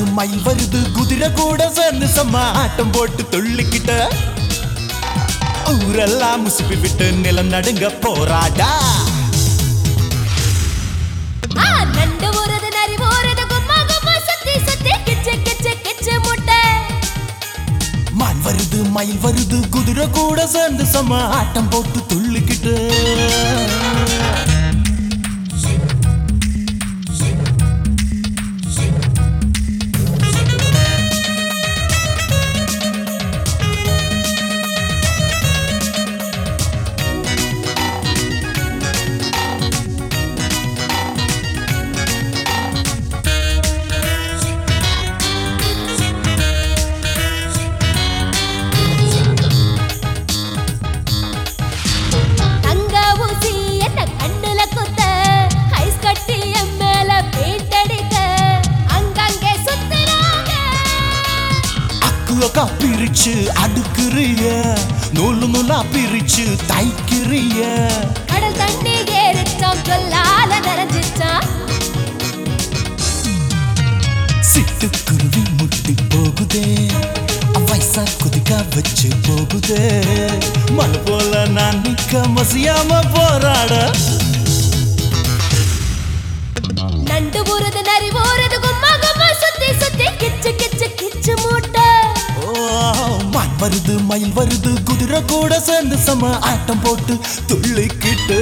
மயில் வருது குதிரை கூட சேர்ந்து செம்ம ஆட்டம் போட்டு துள்ளிக்கிட்ட ஊரெல்லாம் முசுப்பி விட்டு நிலம் நடுங்க போராடா ஆ, நண்டு ஊறுது, நரி ஊறுது, கும்மா கும்மா சுத்தி சுத்தி கிச்சு கிச்சு கிச்சு முட்டை. மான் வருது மயில் வருது குதிரை கூட சேர்ந்து செம்ம ஆட்டம் போட்டு துள்ளிக்கிட்டு தங்க ஊசி என்ன கண்ணுல குத்த, ஐஸ் கட்டி என் மேல paint அடிக்க, அங்கங்கே சுத்துறாங்க. அக்கு அக்கா பிரிச்சு அடுக்குறிய நூலு நூலா பிரிச்சு தைக்கிறிய கடல் தண்ணி ஏறிச்சாம், சொல்லால நனைஞ்சிச்சாம். சிட்டுக்குருவி முட்டி போகுதே வயசா குதிக்க வச்சு போகுதே மழை போல நான் நிக்க மசியாம போராட நண்டு ஊறுது, நரி ஊறுது, கும்மா கும்மா சுத்தி சுத்தி கிச்சு கிச்சு கிச்சு மூட்டை. ஓ, மான் வருது மயில் வருது குதிரை கூட சேர்ந்து சம ஆட்டம் போட்டு துள்ளிக்கிட்டு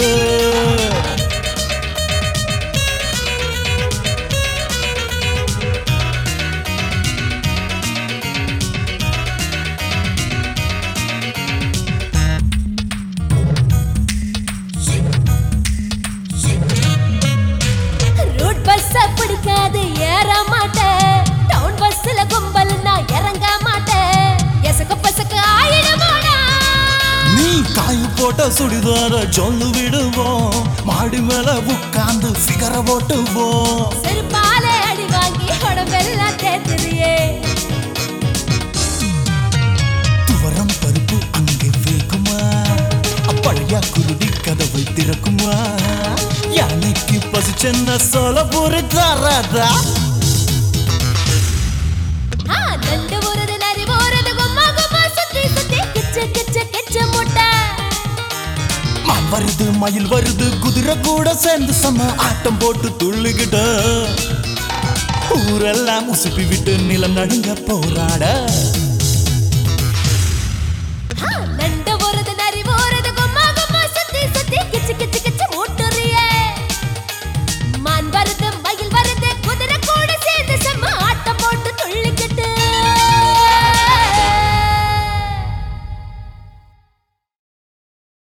ரூட் பஸ்ஸ பிடிக்காது ஏற மாட்டேன் டவுன் பஸ்ல கும்பல் நான் இறங்க மாட்டேன் எசக்க பசக்க ஆயிடுமாடா நீ காய் போட்ட சுடிதார சொல்லு விடுவோம் மாடி மேல உட்கார்ந்து சிகர ஓட்டுவோம் செருப்பாலே அடி வாங்கி உடம்பெல்லாம் தேத்துறியே துவரம் பருப்பு அங்கே வேகுமா அப்பழையா குருடி கதவை திறக்குமா யானைக்கு பசிச்சென்ன சொல்ல பொறு தராதா ஆ நண்டு ஊறுது நரி ஊறுது கும்மா கும்மா சுத்தி சுத்தி கிச்சு கிச்சு கிச்சு முட்டை மான் வருது மயில் வருது குதிரை கூட சேர்ந்து சம ஆட்டம் போட்டு துள்ளுகிட்ட ஊரெல்லாம் உசுப்பி விட்டு நிலம் நடுங்க போராட